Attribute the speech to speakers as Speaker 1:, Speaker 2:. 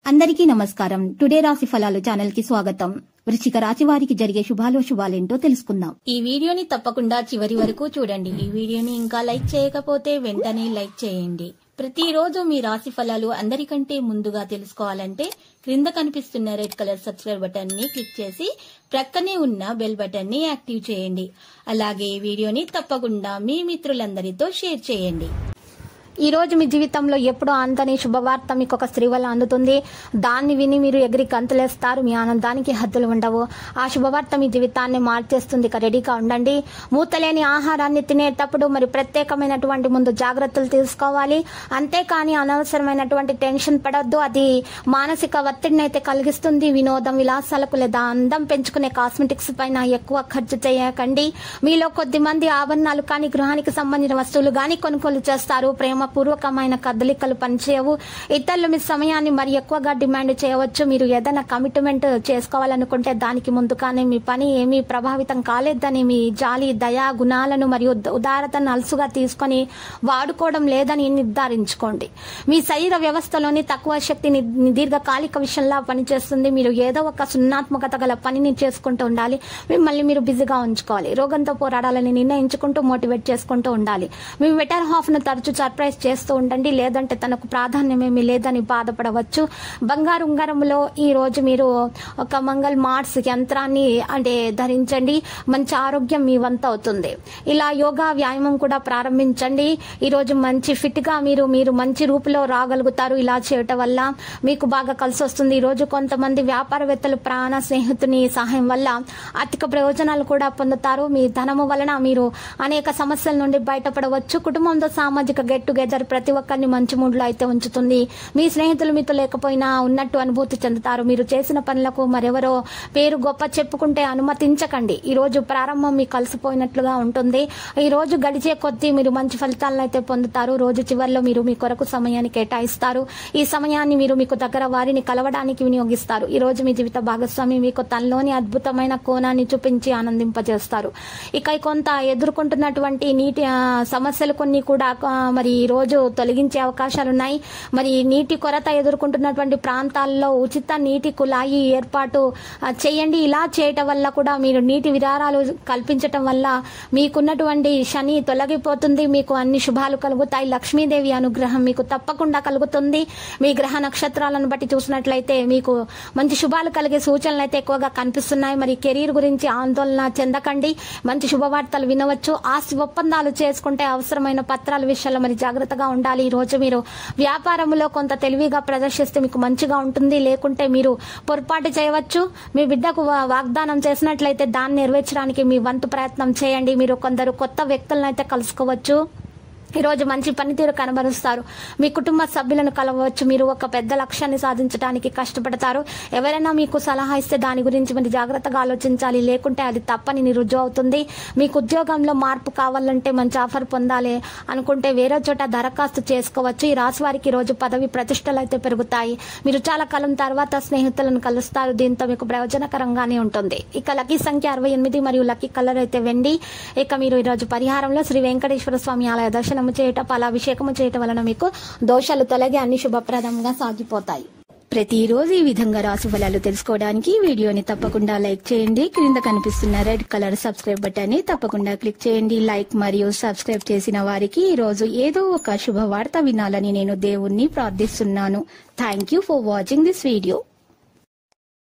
Speaker 1: అందరికీ నమస్కారం టుడే రాశి ఫలాలు ఛానల్ కి స్వాగతం వృశ్చిక రాశి వారికి జరిగే శుభాలు శుభాలేంటో తెలుసుకుందాం ఈ వీడియోని తప్పకుండా చివరి వరకు చూడండి ఈ వీడియోని ఇంకా లైక్ చేయకపోతే వెంటనే లైక్ చేయండి ప్రతిరోజు మీ రాశి ఫలాలు అందరికంటే ముందుగా తెలుసుకోవాలంటే క్రింద కనిపిస్తున్న రెడ్ కలర్ సబ్స్క్రైబ్ బటన్ ని క్లిక్ చేసి ప్రక్కనే ఉన్న బెల్ బటన్ ని యాక్టివ్ చేయండి అలాగే ఈ వీడియోని తప్పకుండా మీ మిత్రులందరితో షేర్ చేయండి
Speaker 2: ఈ రోజు మీ జీవితంలో ఎప్పుడో అంతని శుభవార్త మీకు ఒక స్త్రీ వల్ల అందుతుంది దాన్ని విని మీరు ఎగిరి గంతులేస్తారు మీ ఆనందానికి హద్దులు ఉండవు ఆ శుభవార్త మీ జీవితాన్ని మార్చేస్తుంది ఇక రెడీగా ఉండండి మూతలేని ఆహారాన్ని తినేటప్పుడు మరి ప్రత్యేకమైనటువంటి ముందు జాగ్రత్తలు తీసుకోవాలి అంతేకాని అనవసరమైనటువంటి టెన్షన్ పడొద్దు అది మానసిక ఒత్తిడిని అయితే కలిగిస్తుంది వినోదం విలాసాలకు లేదా అందం పెంచుకునే కాస్మెటిక్స్ పైన ఎక్కువ ఖర్చు చేయకండి మీలో కొద్ది మంది ఆభరణాలు కానీ గృహానికి సంబంధించిన వస్తువులు కానీ కొనుగోలు చేస్తారు ప్రేమపూర్వకమైన కదలికలు పనిచేయవు ఇతరులు మీ సమయాన్ని మరి ఎక్కువగా డిమాండ్ చేయవచ్చు మీరు ఏదైనా కమిట్మెంట్ చేసుకోవాలనుకుంటే దానికి ముందుగానే మీ పని ఏమీ ప్రభావితం కాలేదని మీ జాలి దయా గుణాలను మరియు ఉదారతను అలసుగా తీసుకొని వాడుకోవడం లేదని నిర్ధారించుకోండి మీ శరీర వ్యవస్థలోని తక్కువ శక్తి ని- దీర్ఘకాలిక విషయంలో పనిచేస్తుంది మీరు ఏదో ఒక సున్నాత్మకత గల పనిని చేసుకుంటూ ఉండాలి మిమ్మల్ని మీరు బిజీగా ఉంచుకోవాలి రోగంతో పోరాడాలని నిర్ణయించుకుంటూ మోటివేట్ చేసుకుంటూ ఉండాలి మీ బెటర్ హాఫ్ ను తరచూ సర్ప్రైజ్ చేస్తూ ఉండండి లేదంటే తనకు ప్రాధాన్యమేమీ లేదని బాధపడవచ్చు బంగారు ఉంగరంలో ఈ రోజు మీరు ఒక మంగళ మార్స్ యంత్రాన్ని అంటే ధరించండి మంచి ఆరోగ్యం మీ వంత అవుతుంది ఇలా యోగా వ్యాయామం కూడా ప్రారంభించండి ఈ రోజు మంచి ఫిట్ గా మీరు మీరు మంచి రూపులో రాగలుగుతారు ఇలా చేయటం వల్ల మీకు బాగా కలిసి వస్తుంది ఈ రోజు కొంతమంది వ్యాపారవేత్తలు ప్రాణ స్నేహితుని సహాయం వల్ల అధిక ప్రయోజనాలు కూడా పొందుతారు మీ ధనము వలన మీరు అనేక సమస్యల నుండి బయటపడవచ్చు కుటుంబంతో సామాజిక గెట్ టుగెదర్ ప్రతి ఒక్కరిని మంచి మూడ్లో అయితే ఉంచుతుంది మీ స్నేహితులు మీతో లేకపోయినా ఉన్నట్టు అనుభూతి చెందుతారు మీరు చేసిన పనులకు మరెవరో పేరు గొప్ప చెప్పుకుంటే అనుమతించకండి ఈ రోజు ప్రారంభం మీకు కలిసిపోయినట్లుగా ఉంటుంది ఈ రోజు గడిచే కొద్దీ మీరు మంచి ఫలితాలను అయితే పొందుతారు రోజు చివరిలో మీరు మీ కొరకు సమయాన్ని కేటాయిస్తారు ఈ సమయాన్ని మీరు మీకు దగ్గర వారిని కలవడానికి వినియోగిస్తారు ఈ రోజు మీ జీవిత భాగస్వామి మీకు తనలోని అద్భుతమైన కోణాన్ని చూపించి ఆనందింపజేస్తారు ఇక కొంత ఎదుర్కొంటున్నటువంటి నీటి ఆ, సమస్యలు కొన్ని కూడా ఆ, మరి ఈ రోజు తొలగించే అవకాశాలు ఉన్నాయి మరి నీటి కొరత ఎదుర్కొంటున్నటువంటి ప్రాంతాల్లో ఉచిత నీటి కుళాయి ఏర్పాటు ఆ, చేయండి ఇలా చేయటం వల్ల కూడా మీరు నీటి విరారాలు కల్పించటం వల్ల మీకున్నటువంటి శని తొలగిపోతుంది మీకు అన్ని శుభాలు కలుగుతాయి లక్ష్మీదేవి అనుగ్రహం మీకు తప్పకుండా కలుగుతుంది మీ గ్రహ నక్షత్రాలను బట్టి చూసినట్లయితే మీకు మంచి శుభాలు కలిగే సూచనలు అయితే ఎక్కువగా కనిపిస్తున్నాయి మరి కెరీర్ గురించి ఆందోళన చెందకండి మంచి శుభవార్తలు వినవచ్చు ఆస్తి ఒప్పందాలు చేసుకుంటే అవసరమైన పత్రాల విషయాల్లో మరి జాగ్రత్తగా ఉండాలి ఈ రోజు మీరు వ్యాపారంలో కొంత తెలివిగా ప్రదర్శిస్తే మీకు మంచిగా ఉంటుంది లేకుంటే మీరు పొరపాటు చేయవచ్చు మీ బిడ్డకు వా- వాగ్దానం చేసినట్లయితే దాన్ని నెరవేర్చడానికి మీ వంతు ప్రయత్నం చేయండి మీరు కొందరు కొత్త వ్యక్తులను అయితే కలుసుకోవచ్చు ఈ రోజు మంచి పనితీరు కనబరుస్తారు మీ కుటుంబ సభ్యులను కలవచ్చు మీరు ఒక పెద్ద లక్ష్యాన్ని సాధించడానికి కష్టపడతారు ఎవరైనా మీకు సలహా ఇస్తే దాని గురించి మరి జాగ్రత్తగా ఆలోచించాలి లేకుంటే అది తప్పని నిరుజు అవుతుంది మీకు ఉద్యోగంలో మార్పు కావాలంటే మంచి ఆఫర్ పొందాలి అనుకుంటే వేరే చోట దరఖాస్తు చేసుకోవచ్చు ఈ రాశి వారికి ఈ రోజు పదవి ప్రతిష్టలు అయితే పెరుగుతాయి మీరు చాలా కాలం తర్వాత స్నేహితులను కలుస్తారు దీంతో మీకు ప్రయోజనకరంగానే ఉంటుంది ఇక లక్కీ సంఖ్య అరవై ఎనిమిది మరియు లక్కీ కలర్ అయితే వెండి ఇక మీరు ఈరోజు పరిహారంలో శ్రీ వెంకటేశ్వర స్వామి ఆలయ దర్శనము చేయటం పాలాభిషేకము చేయటం వలన మీకు దోషాలు తొలగి అన్ని శుభప్రదంగా సాగిపోతాయి
Speaker 1: ప్రతిరోజు ఈ విధంగా రాశి ఫలాలు తెలుసుకోవడానికి ఈ వీడియోని తప్పకుండా లైక్ చేయండి క్రింద కనిపిస్తున్న రెడ్ కలర్ సబ్స్క్రైబ్ బటన్ ని తప్పకుండా క్లిక్ చేయండి లైక్ మరియు సబ్స్క్రైబ్ చేసిన వారికి ఈ రోజు ఏదో ఒక శుభవార్త వినాలని నేను దేవుణ్ణి ప్రార్థిస్తున్నాను thank you for watching this video